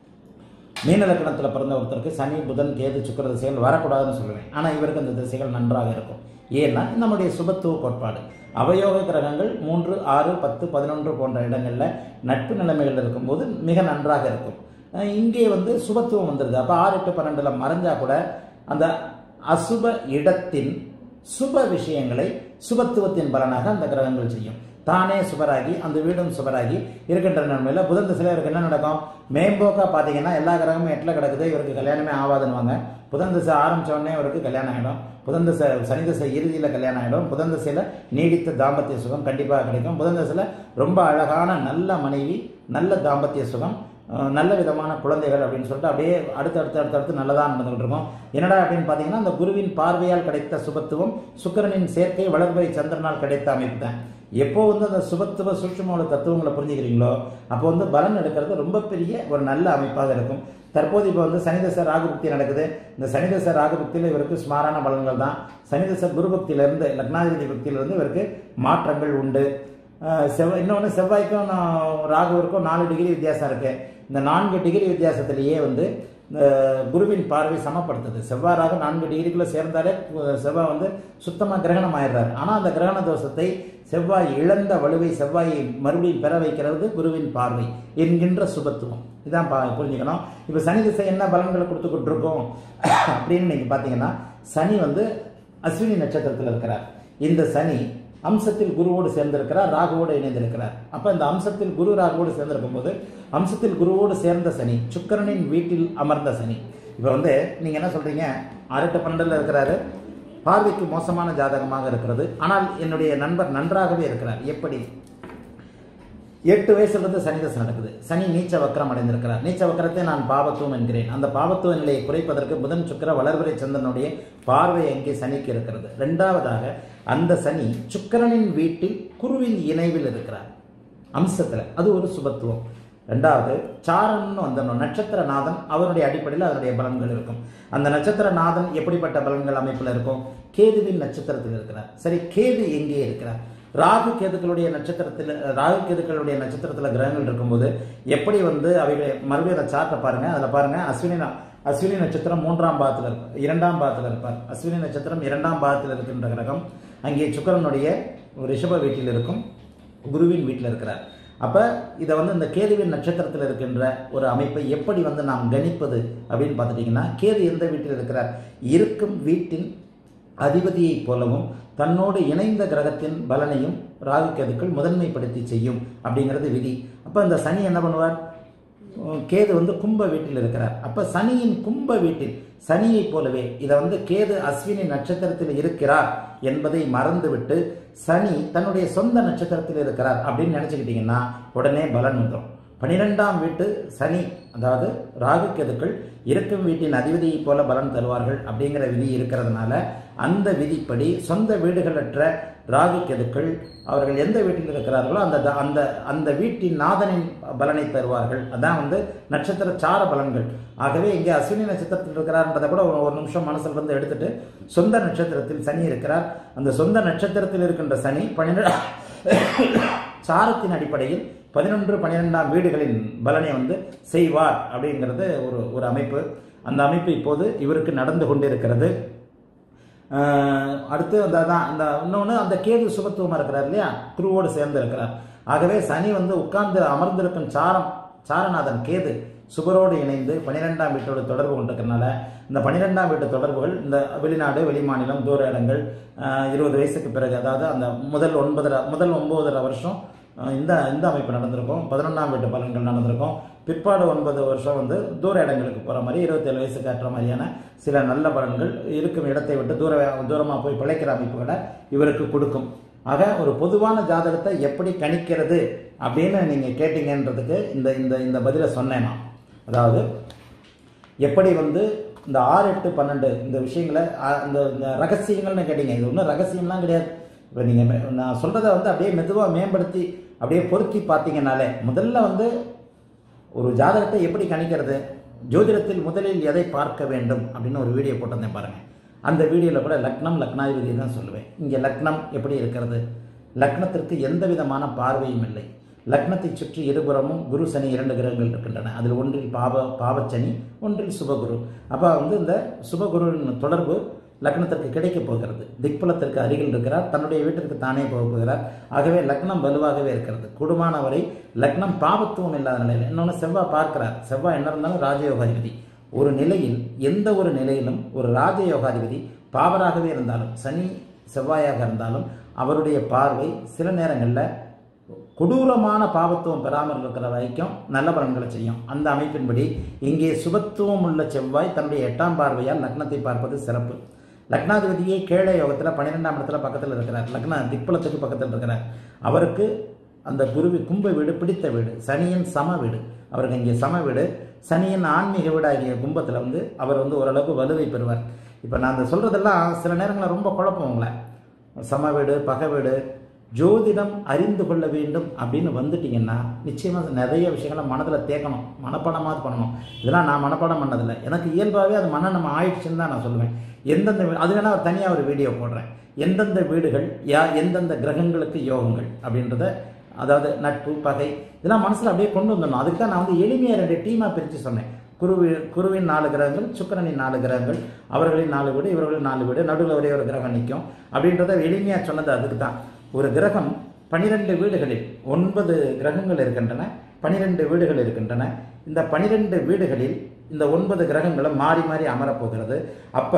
மீன லக்கணத்தில் பிறந்த ஒருத்தருக்கு சனி புதன் கேது சுக்கிர திசைகள் வரக்கூடாதுன்னு சொல்லுவேன் ஆனால் இவருக்கு அந்த திசைகள் நன்றாக இருக்கும் ஏன்னா நம்முடைய சுபத்துவ கோட்பாடு அவயோக கிரகங்கள் மூன்று ஆறு பத்து பதினொன்று போன்ற இடங்களில் நட்பு நிலைமைகள் இருக்கும்போது மிக நன்றாக இருக்கும் அஹ் இங்கே வந்து சுபத்துவம் வந்துடுது அப்போ ஆறு எட்டு பன்னெண்டில் மறைஞ்சா கூட அந்த அசுப இடத்தின் சுப விஷயங்களை சுபத்துவத்தின் பலனாக அந்த கிரகங்கள் செய்யும் தானே சுபராகி அந்த வீடும் சுபராகி இருக்கின்ற நிலைமையில புதன் திசையில் இவருக்கு என்ன நடக்கும் மேம்போக்கா பார்த்தீங்கன்னா எல்லா கிரகமும் எட்டில் கிடக்குது இவருக்கு கல்யாணமே ஆகாதுன்னுவாங்க புதன் திசை ஆரம்பிச்ச உடனே இவருக்கு கல்யாணம் ஆகிடும் புதன் திசை சனி திசை இறுதியில் கல்யாணம் ஆகிடும் புதன் திசையில் நீடித்த தாம்பத்திய சுகம் கண்டிப்பாக கிடைக்கும் புதன் திசையில் ரொம்ப அழகான நல்ல மனைவி நல்ல தாம்பத்திய சுகம் அஹ் நல்ல விதமான குழந்தைகள் அப்படின்னு சொல்லிட்டு அப்படியே அடுத்து அடுத்து அடுத்து அடுத்து நல்லதாக நடந்துகிட்டு இருக்கும் என்னடா அப்படின்னு பார்த்தீங்கன்னா அந்த குருவின் பார்வையால் கிடைத்த சுபத்துவம் சுக்கிரனின் சேர்க்கை வளர்பறை சந்திரனால் கிடைத்த அமைப்பு தான் எப்போ வந்து அந்த சுபத்துவ சூட்சுமோட தத்துவங்களை புரிஞ்சுக்கிறீங்களோ அப்போ வந்து பலன் எடுக்கிறது ரொம்ப பெரிய ஒரு நல்ல அமைப்பாக இருக்கும் தற்போது இப்போ வந்து சனிதச ராகுபக்தி நடக்குது இந்த சனிதச ராகுபக்தியில் இவருக்கு சுமாரான பலன்கள் தான் சனிதச குருபக்தியிலிருந்து லக்னாதிபதி பக்தியிலிருந்து இவருக்கு மாற்றங்கள் உண்டு அஹ் செவ்வாய் இன்னொன்று செவ்வாய்க்கும் நான் ராகுவிற்கும் நாலு டிகிரி வித்தியாசம் இருக்கு இந்த நான்கு டிகிரி வித்தியாசத்திலேயே வந்து இந்த குருவின் பார்வை சமப்படுத்துது செவ்வாய் ராகு நான்கு டிகிரிக்குள்ள சேர்ந்தாலே அஹ் செவ்வாய் வந்து சுத்தமாக கிரகணம் ஆயிடுறாரு ஆனால் அந்த கிரகண தோஷத்தை செவ்வாய் இழந்த வலுவை செவ்வாயை மறுபடியும் பெற வைக்கிறது குருவின் பார்வை என்கின்ற சுபத்துவம் இதான் பா புரிஞ்சுக்கணும் இப்போ சனி திசை என்ன பலன்களை கொடுத்துக்கிட்டு இருக்கோம் அப்படின்னு நீங்கள் பார்த்தீங்கன்னா சனி வந்து அஸ்வினி நட்சத்திரத்தில் இருக்கிறார் இந்த சனி அம்சத்தில் குருவோடு சேர்ந்திருக்கிறார் ராகுவோடு இணைந்திருக்கிறார் அப்ப இந்த அம்சத்தில் குரு ராகுவோடு சேர்ந்திருக்கும் போது அம்சத்தில் குருவோடு சேர்ந்த சனி சுக்கிரனின் வீட்டில் அமர்ந்த சனி இப்போ வந்து நீங்க என்ன சொல்றீங்க ஆறு பன்னெண்டுல இருக்கிறாரு பார்வைக்கு மோசமான ஜாதகமாக இருக்கிறது ஆனால் என்னுடைய நண்பர் நன்றாகவே இருக்கிறார் எப்படி எட்டு வயசுல இருந்து சனி தசை நடக்குது சனி நீச்ச வக்கரம் அடைந்திருக்கிறார் நீச்ச வக்கரத்தை நான் பாவத்துவம் என்கிறேன் அந்த பாவத்துவ நிலையை குறைப்பதற்கு புதன் சுக்கிர வளர்வரை சந்திரனுடைய பார்வை அங்கே சனிக்கு இருக்கிறது இரண்டாவதாக அந்த சனி சுக்கிரனின் வீட்டில் குருவின் இணைவில் இருக்கிறார் அம்சத்துல அது ஒரு சுபத்துவம் ரெண்டாவது சாரன்னு வந்தணும் நட்சத்திரநாதன் அவருடைய அடிப்படையில் அதனுடைய பலன்கள் இருக்கும் அந்த நட்சத்திரநாதன் எப்படிப்பட்ட பலன்கள் அமைப்பில் இருக்கும் கேதுவின் நட்சத்திரத்தில் இருக்கிறார் சரி கேது எங்கே இருக்கிறார் ராகு கேதுக்களுடைய நட்சத்திரத்தில் ராகு கேதுக்களுடைய நட்சத்திரத்தில் கிரகங்கள் இருக்கும்போது எப்படி வந்து அவைகள் மறுபடியும் அந்த சார்ட்டை பாருங்க அதில் பாருங்க அஸ்வினி ந- அஸ்வினி நட்சத்திரம் மூன்றாம் பாதத்தில் இருப்பார் இரண்டாம் பாதத்தில் இருப்பார் அஸ்வினி நட்சத்திரம் இரண்டாம் பாதத்தில் இருக்கின்ற கிரகம் அங்கே சுக்கிரனுடைய ரிஷப வீட்டில் இருக்கும் குருவின் வீட்டில் இருக்கிறார் அப்ப இதை வந்து இந்த கேதுவின் நட்சத்திரத்தில் இருக்கின்ற ஒரு அமைப்பை எப்படி வந்து நாம் கணிப்பது அப்படின்னு பார்த்துட்டீங்கன்னா கேது எந்த வீட்டில் இருக்கிறார் இருக்கும் வீட்டின் அதிபதியைப் போலவும் தன்னோடு இணைந்த கிரகத்தின் பலனையும் ராகு கேதுக்கள் முதன்மைப்படுத்தி செய்யும் அப்படிங்கிறது விதி அப்ப இந்த சனி என்ன பண்ணுவார் உம், கேது வந்து கும்ப வீட்டில் இருக்கிறார் அப்ப சனியின் கும்ப வீட்டில் சனியைப் போலவே இதை வந்து கேது அஸ்வினி நட்சத்திரத்தில் இருக்கிறார் என்பதை மறந்துவிட்டு சனி தன்னுடைய சொந்த நட்சத்திரத்தில் இருக்கிறார் அப்படின்னு நினைச்சுக்கிட்டீங்கன்னா உடனே பலன் வந்துடும் பனிரெண்டாம் வீட்டு சனி அதாவது ராகு கேதுக்கள் இருக்கும் வீட்டின் அதிபதியைப் போல பலன் தருவார்கள் அப்படிங்கிற விதி இருக்கிறதுனால அந்த விதிப்படி சொந்த வீடுகளற்ற ராகு கேதுக்கள் அவர்கள் எந்த வீட்டில் இருக்கிறார்களோ அந்த த- அந்த அந்த வீட்டின் நாதனின் பலனை தருவார்கள் அதான் வந்து நட்சத்திர சார பலன்கள் ஆகவே இங்கே அஸ்வினி நட்சத்திரத்தில் இருக்கிறார்ன்றதை கூட ஒரு ஒரு நிமிஷம் மனசுல இருந்து எடுத்துட்டு சொந்த நட்சத்திரத்தில் சனி இருக்கிறார் அந்த சொந்த நட்சத்திரத்தில் இருக்கின்ற சனி பன்னிரெண்டு சாரத்தின் அடிப்படையில் பதினொன்று பன்னிரெண்டாம் வீடுகளின் பலனை வந்து செய்வார் அப்படிங்கிறது ஒரு ஒரு அமைப்பு அந்த அமைப்பு இப்போது இவருக்கு நடந்து கொண்டிருக்கிறது ஆஹ் அடுத்து அந்த அதான் அந்த இன்னொன்று அந்த கேது சுபத்துவமாக இருக்கிறார் இல்லையா குருவோடு சேர்ந்து இருக்கிறார் ஆகவே சனி வந்து உட்கார்ந்து அமர்ந்திருக்கும் சாரம் சாரநாதன் கேது சுபரோடு இணைந்து பன்னிரெண்டாம் வீட்டோடு தொடர்பு கொண்டிருக்கிறனால இந்த பன்னிரெண்டாம் வீட்டு தொடர்புகள் இந்த வெளிநாடு வெளிமாநிலம் தூர இடங்கள் ஆஹ் இருபது வயசுக்கு பிறகு அதாவது அந்த முதல் ஒன்பதரை முதல் ஒன்பதரை வருஷம் ஆஹ் இந்த இந்த அமைப்பு நடந்திருக்கும் பதினொன்றாம் வீட்டு பலன்கள் நடந்திருக்கும் பிற்பாடு ஒன்பது வருஷம் வந்து தூர இடங்களுக்கு போகிற மாதிரி இருபத்தேழு வயசுக்கு ஏற்ற மாதிரியான சில நல்ல பலன்கள் இருக்கும் இடத்தை விட்டு தூர தூரமாக போய் பிழைக்கிற அமைப்புகளை இவருக்கு கொடுக்கும் ஆக ஒரு பொதுவான ஜாதகத்தை எப்படி கணிக்கிறது அப்படின்னு நீங்கள் கேட்டீங்கன்றதுக்கு இந்த இந்த இந்த பதிலை சொன்னேன் நான் அதாவது எப்படி வந்து இந்த ஆறு எட்டு பன்னெண்டு இந்த விஷயங்களை ஆ, இந்த இந்த ரகசியங்கள்னு கேட்டீங்க இது ஒன்றும் ரகசியம்லாம் கிடையாது இப்போ நீங்கள் நான் சொல்கிறத வந்து அப்படியே மெதுவாக மேம்படுத்தி அப்படியே பொருத்தி பார்த்தீங்கன்னாலே முதல்ல வந்து ஒரு ஜாதகத்தை எப்படி கணிக்கிறது ஜோதிடத்தில் முதலில் எதை பார்க்க வேண்டும் அப்படின்னு ஒரு வீடியோ போட்டிருந்தேன் பாருங்க அந்த வீடியோவில் கூட லக்னம் லக்னாதிபதி தான் சொல்லுவேன் இங்கே லக்னம் எப்படி இருக்கிறது லக்னத்திற்கு எந்த விதமான பார்வையும் இல்லை லக்னத்தை சுற்றி இருபுறமும் குரு சனி இரண்டு கிரகங்கள் இருக்கின்றன அதில் ஒன்றில் பாவ பாவச்சனி ஒன்றில் சுபகுரு அப்போ வந்து இந்த சுபகுருவின் தொடர்பு லக்னத்திற்கு கிடைக்கப் போகிறது திக்பலத்திற்கு அருகில் இருக்கிறார் தன்னுடைய வீட்டிற்கு தானே போக போகிறார் ஆகவே லக்னம் வலுவாகவே இருக்கிறது கூடுமான வரை லக்னம் பாவத்துவம் இல்லாத நிலையில் இன்னொன்று செவ்வாய் பார்க்கிறார் செவ்வாய் என்ன இருந்தாலும் ராஜயோகாதிபதி ஒரு நிலையில் எந்த ஒரு நிலையிலும் ஒரு ராஜயோகாதிபதி பாவராகவே இருந்தாலும் சனி செவ்வாயாக இருந்தாலும் அவருடைய பார்வை சில நேரங்களில் கொடூரமான பாவத்துவம் பெறாமல் இருக்கிற வரைக்கும் நல்ல பலன்களை செய்யும் அந்த அமைப்பின்படி இங்கே சுபத்துவம் உள்ள செவ்வாய் தன்னுடைய எட்டாம் பார்வையால் லக்னத்தை பார்ப்பது சிறப்பு லக்னாதிபதியே கீழே யோகத்தில் பன்னிரெண்டாம் இடத்துல பக்கத்தில் இருக்கிறார் லக்ன திக்பலத்துக்கு பக்கத்தில் இருக்கிறார் அவருக்கு அந்த குருவி கும்ப வீடு பிடித்த வீடு சனியின் சம வீடு அவருக்கு இங்கே சம வீடு சனியின் ஆன்மீக வீடாகிய கும்பத்தில் வந்து அவர் வந்து ஓரளவுக்கு வலுவை பெறுவார் இப்போ நான் அந்த சொல்கிறதெல்லாம் சில நேரங்களில் ரொம்ப குழப்பம் உங்களை சம வீடு பகை வீடு ஜோதிடம் அறிந்து கொள்ள வேண்டும் அப்படின்னு வந்துட்டீங்கன்னா நிச்சயமாக நிறைய விஷயங்களை மனதில் தேக்கணும் மனப்பாடமாவது பண்ணணும் இதெல்லாம் நான் மனப்பாடம் பண்ணதில்லை எனக்கு இயல்பாகவே அது மனநம் ஆயிடுச்சுன்னு தான் நான் சொல்லுவேன் எந்தெந்த வீ- அது வேணால் தனியாக ஒரு வீடியோ போடுறேன் எந்தெந்த வீடுகள் யா எந்தெந்த கிரகங்களுக்கு யோகங்கள் அப்படின்றத அதாவது நட்பு பகை இதெல்லாம் மனசில் அப்படியே கொண்டு வந்துடணும் அதுக்கு தான் நான் வந்து எளிமையாக ரெண்டு டீமாக பிரித்து சொன்னேன் குருவி குருவின் நாலு கிரகங்கள் சுக்கிரனின் நாலு கிரகங்கள் அவர்களின் நாலு வீடு இவர்களின் நாலு வீடு நடுவில் ஒரே ஒரு கிரகம் நிற்கும் அப்படின்றத எளிமையாக சொன்னது அதுக்கு தான் ஒரு கிரகம் பனிரெண்டு வீடுகளில் ஒன்பது கிரகங்கள் இருக்கின்றன பனிரெண்டு வீடுகள் இருக்கின்றன இந்த பனிரெண்டு வீடுகளில் இந்த ஒன்பது கிரகங்களும் மாறி மாறி அமரப்போகிறது அப்போ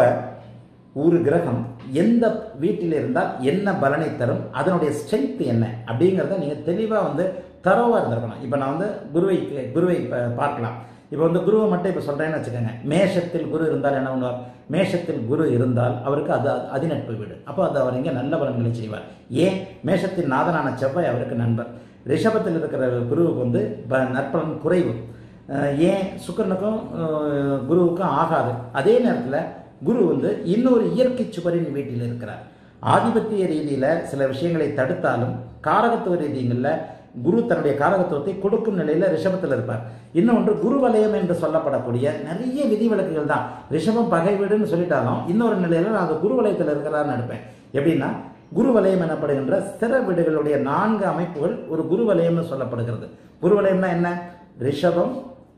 ஒரு கிரகம் எந்த வீட்டில் இருந்தால் என்ன பலனை தரும் அதனுடைய ஸ்ட்ரென்த் என்ன அப்படிங்கிறத நீங்கள் தெளிவாக வந்து தரோவாக இருந்திருக்கணும் இப்போ நான் வந்து குருவை குருவை இப்போ பார்க்கலாம் இப்போ வந்து குருவை மட்டும் இப்போ சொல்கிறேன்னு வச்சுக்கோங்க மேஷத்தில் குரு இருந்தால் என்ன பண்ணுவார் மேஷத்தில் குரு இருந்தால் அவருக்கு அது அது அதிநட்பு வீடு அப்போ அது அவர் இங்கே நல்ல பலன்களை செய்வார் ஏன் மேஷத்தின் நாதனான செவ்வாய் அவருக்கு நண்பர் ரிஷபத்தில் இருக்கிற குருவுக்கு வந்து ப- நற்பலன் குறைவு அஹ் ஏன் சுக்கிரனுக்கும் அஹ், குருவுக்கும் ஆகாது அதே நேரத்தில் குரு வந்து இன்னொரு இயற்கை சுவரின் வீட்டில் இருக்கிறார் ஆதிபத்திய ரீதியில் சில விஷயங்களை தடுத்தாலும் காரகத்துவ ரீதிகளில் குரு தன்னுடைய காரகத்துவத்தை கொடுக்கும் நிலையில் ரிஷபத்தில் இருப்பார் இன்னொன்று குரு வலயம் என்று சொல்லப்படக்கூடிய நிறைய விதிவிலக்குகள் தான் ரிஷபம் பகை வீடுன்னு சொல்லிட்டாலும் இன்னொரு நிலையில் நான் அது குரு வலயத்தில் இருக்கிறான்னு எடுப்பேன் எப்படின்னா குரு வலயம் எனப்படுகின்ற ஸ்திர வீடுகளுடைய நான்கு அமைப்புகள் ஒரு குரு வலயம்னு சொல்லப்படுகிறது குரு வலயம்னா என்ன ரிஷபம்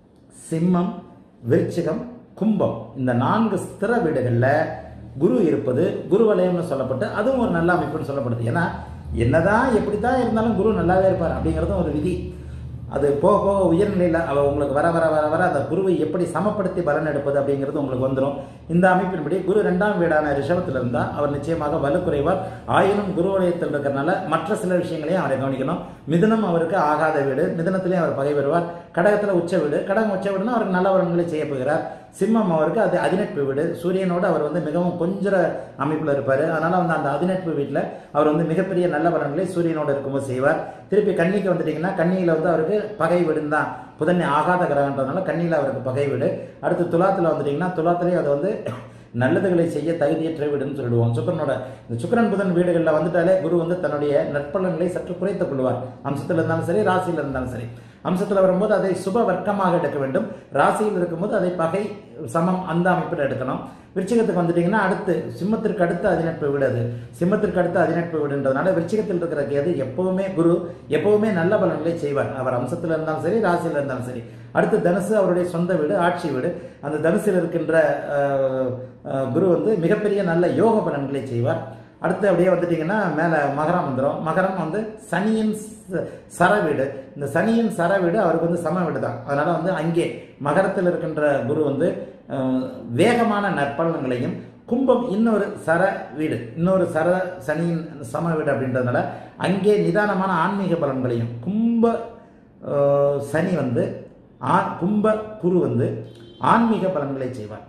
சிம்மம் விருச்சிகம் கும்பம் இந்த நான்கு ஸ்திர வீடுகளில் குரு இருப்பது குரு வலயம்னு சொல்லப்பட்டு அதுவும் ஒரு நல்ல அமைப்புன்னு சொல்லப்படுது ஏன்னா என்னதான் எப்படி தான் இருந்தாலும் குரு நல்லாவே இருப்பார் அப்படிங்கிறதும் ஒரு விதி அது போக போக உயர்நிலையில் அவ உங்களுக்கு வர வர வர வர அந்த குருவை எப்படி சமப்படுத்தி பலன் எடுப்பது அப்படிங்கிறது உங்களுக்கு வந்துடும் இந்த அமைப்பின்படி குரு ரெண்டாம் வீடான ரிஷபத்தில் இருந்தால் அவர் நிச்சயமாக வலுக்குறைவார் ஆயினும் குரு வலயத்தில் இருக்கிறனால மற்ற சில விஷயங்களையும் அவரை கவனிக்கணும் மிதுனம் அவருக்கு ஆகாத வீடு மிதுனத்திலையும் அவர் பகை பெறுவார் கடகத்தில் உச்ச வீடு கடகம் உச்ச வீடுனா அவருக்கு நல்ல வரன்களை செய்ய போகிறார் சிம்மம் அவருக்கு அது அதிநட்பு வீடு சூரியனோடு அவர் வந்து மிகவும் கொஞ்சர அமைப்பில் இருப்பார் அதனால வந்து அந்த அதிநட்பு வீட்டில் அவர் வந்து மிகப்பெரிய நல்ல பலன்களை சூரியனோடு இருக்கும்போது செய்வார் திருப்பி கன்னிக்கு வந்துட்டீங்கன்னா கன்னியில் வந்து அவருக்கு பகை வீடுன்னு தான் புதன் ஆகாத கிரகன்றதுனால கன்னியில் அவருக்கு பகை வீடு அடுத்து துலாத்தில் வந்துட்டீங்கன்னா துலாத்துலேயும் அது வந்து நல்லதுகளை செய்ய தகுதியற்ற வீடுன்னு சொல்லிடுவோம் சுக்கரனோட இந்த சுக்கிரன் புதன் வீடுகளில் வந்துட்டாலே குரு வந்து தன்னுடைய நற்பலன்களை சற்று குறைத்துக் கொள்வார் அம்சத்தில் இருந்தாலும் சரி ராசியில் இருந்தாலும் சரி அம்சத்தில் வரும்போது அதை சுப வர்க்கமாக எடுக்க வேண்டும் ராசியில் இருக்கும்போது அதை பகை சமம் அந்த அமைப்பில் எடுக்கணும் விருச்சிகத்துக்கு வந்துட்டீங்கன்னா அடுத்து சிம்மத்திற்கு அடுத்து அதிநட்பு வீடு அது சிம்மத்திற்கு அடுத்து அதிநட்பு வீடுன்றதுனால விருச்சிகத்தில் இருக்கிற கேது எப்பவுமே குரு எப்பவுமே நல்ல பலன்களை செய்வார் அவர் அம்சத்தில் இருந்தாலும் சரி ராசியில் இருந்தாலும் சரி அடுத்து தனுசு அவருடைய சொந்த வீடு ஆட்சி வீடு அந்த தனுசில் இருக்கின்ற அஹ், அஹ், குரு வந்து மிகப்பெரிய நல்ல யோக பலன்களை செய்வார் அடுத்து அப்படியே வந்துட்டீங்கன்னா மேலே மகரம் வந்துடும் மகரம் வந்து சனியின் ச- சர வீடு இந்த சனியின் சர வீடு அவருக்கு வந்து சம வீடு தான் அதனால வந்து அங்கே மகரத்தில் இருக்கின்ற குரு வந்து அஹ், வேகமான நற்பலன்களையும் கும்பம் இன்னொரு சர வீடு இன்னொரு சர சனியின் சம வீடு அப்படின்றதுனால அங்கே நிதானமான ஆன்மீக பலன்களையும் கும்ப அஹ், சனி வந்து ஆ கும்ப குரு வந்து ஆன்மீக பலன்களை செய்வார்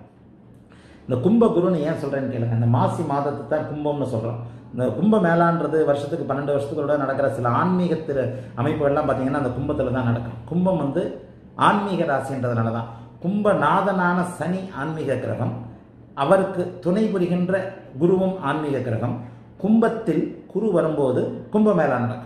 இந்த கும்ப குருன்னு ஏன் சொல்கிறேன்னு கேளுங்க இந்த மாசி மாதத்தை தான் கும்பம்னு சொல்கிறோம் இந்த கும்ப மேளான்றது வருஷத்துக்கு பன்னெண்டு வருஷத்துக்குள்ள நடக்கிற சில ஆன்மீக திரு அமைப்புகள்லாம் பார்த்தீங்கன்னா அந்த கும்பத்தில் தான் நடக்கும் கும்பம் வந்து ஆன்மீக ராசின்றதுனால தான் கும்பநாதனான சனி ஆன்மீக கிரகம் அவருக்கு துணை புரிகின்ற குருவும் ஆன்மீக கிரகம் கும்பத்தில் குரு வரும்போது கும்ப மேளா நடக்கும்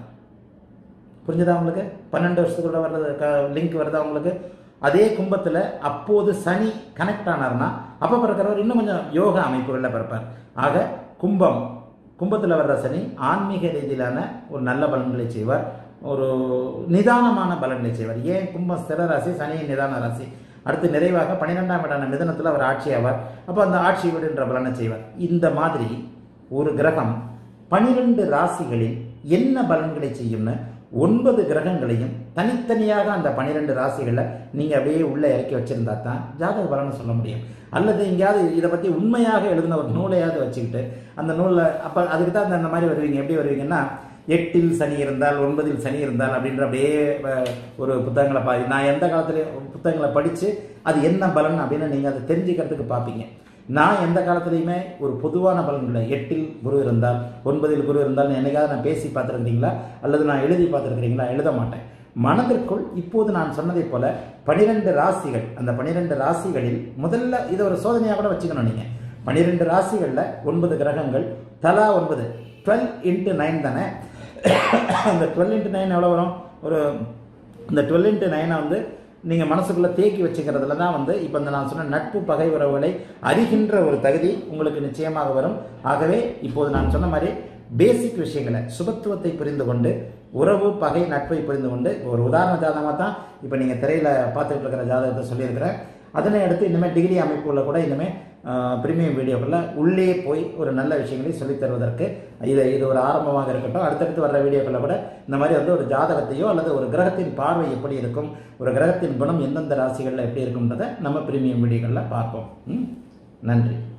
புரிஞ்சுதா உங்களுக்கு பன்னெண்டு வருஷத்துக்குள்ள வர்றது லிங்க் வருதா உங்களுக்கு அதே கும்பத்தில் அப்போது சனி கனெக்ட் ஆனார்னா அப்போ பிறக்கிறவர் இன்னும் கொஞ்சம் யோக அமைப்புகளில் பிறப்பார் ஆக கும்பம் கும்பத்தில் வர்ற சனி ஆன்மீக ரீதியிலான ஒரு நல்ல பலன்களை செய்வார் ஒரு நிதானமான பலன்களை செய்வார் ஏன் கும்பம் ஸ்திர ராசி சனியின் நிதான ராசி அடுத்து நிறைவாக பன்னிரெண்டாம் இடான மிதனத்தில் அவர் ஆட்சி ஆவார் அப்போ அந்த ஆட்சி வீடுன்ற பலனை செய்வார் இந்த மாதிரி ஒரு கிரகம் பனிரெண்டு ராசிகளில் என்ன பலன்களை செய்யும்னு ஒன்பது கிரகங்களையும் தனித்தனியாக அந்த பன்னிரெண்டு ராசிகளை நீங்கள் அப்படியே உள்ளே இறக்கி வச்சிருந்தா தான் ஜாதக பலனை சொல்ல முடியும் அல்லது எங்கேயாவது இதை பற்றி உண்மையாக எழுதின ஒரு நூலையாவது வச்சுக்கிட்டு அந்த நூலில் அப்போ அதுக்கு தான் அந்த- அந்த மாதிரி வருவீங்க எப்படி வருவீங்கன்னா எட்டில் சனி இருந்தால் ஒன்பதில் சனி இருந்தால் அப்படின்ற அப்படியே அஹ், ஒரு புத்தகங்களை பா நான் எந்த காலத்துலையும் புத்தகங்களை படித்து அது என்ன பலன் அப்படின்னு நீங்கள் அதை தெரிஞ்சுக்கிறதுக்கு பார்ப்பீங்க நான் எந்த காலத்துலையுமே ஒரு பொதுவான பலன் இல்லை எட்டில் குரு இருந்தால் ஒன்பதில் குரு இருந்தால் என்னைக்காவது நான் பேசி பார்த்துருக்கிறீங்களா அல்லது நான் எழுதி பார்த்துருக்கிறீங்களா எழுத மாட்டேன் மனதிற்குள் இப்போது நான் சொன்னதைப் போல பனிரெண்டு ராசிகள் அந்த பனிரெண்டு ராசிகளில் முதல்ல இதை ஒரு சோதனையாக கூட வச்சுக்கணும் நீங்கள் பனிரெண்டு ராசிகளில் ஒன்பது கிரகங்கள் தலா ஒன்பது டுவெல் இன்ட்டு நைன் தானே அந்த டுவெல் இன்ட்டு நைன் எவ்வளோ வரும் ஒரு இந்த டுவெல் இன்ட்டு நைனை வந்து நீங்கள் மனசுக்குள்ளே தேக்கி வச்சுக்கிறதுல தான் வந்து இப்போ இந்த நான் சொன்ன நட்பு பகை உறவுகளை அறிகின்ற ஒரு தகுதி உங்களுக்கு நிச்சயமாக வரும் ஆகவே இப்போது நான் சொன்ன மாதிரி பேசிக் விஷயங்களை சுபத்துவத்தை புரிந்து கொண்டு உறவு பகை நட்பை புரிந்து கொண்டு ஒரு உதாரண ஜாதகமாக தான் இப்போ நீங்கள் திரையில் பார்த்துட்டு இருக்கிற ஜாதகத்தை சொல்லியிருக்கிறேன் அதனை அடுத்து இனிமேல் டிகிரி அமைப்புகளில் கூட இனிமேல் ப்ரீமியம் வீடியோக்களில் உள்ளே போய் ஒரு நல்ல விஷயங்களை சொல்லித் தருவதற்கு இது இது ஒரு ஆரம்பமாக இருக்கட்டும் அடுத்தடுத்து வர்ற வீடியோக்களில் கூட இந்த மாதிரி வந்து ஒரு ஜாதகத்தையோ அல்லது ஒரு கிரகத்தின் பார்வை எப்படி இருக்கும் ஒரு கிரகத்தின் குணம் எந்தெந்த ராசிகளில் எப்படி இருக்கும்ன்றதை நம்ம ப்ரீமியம் வீடியோக்களில் பார்ப்போம் ம்? நன்றி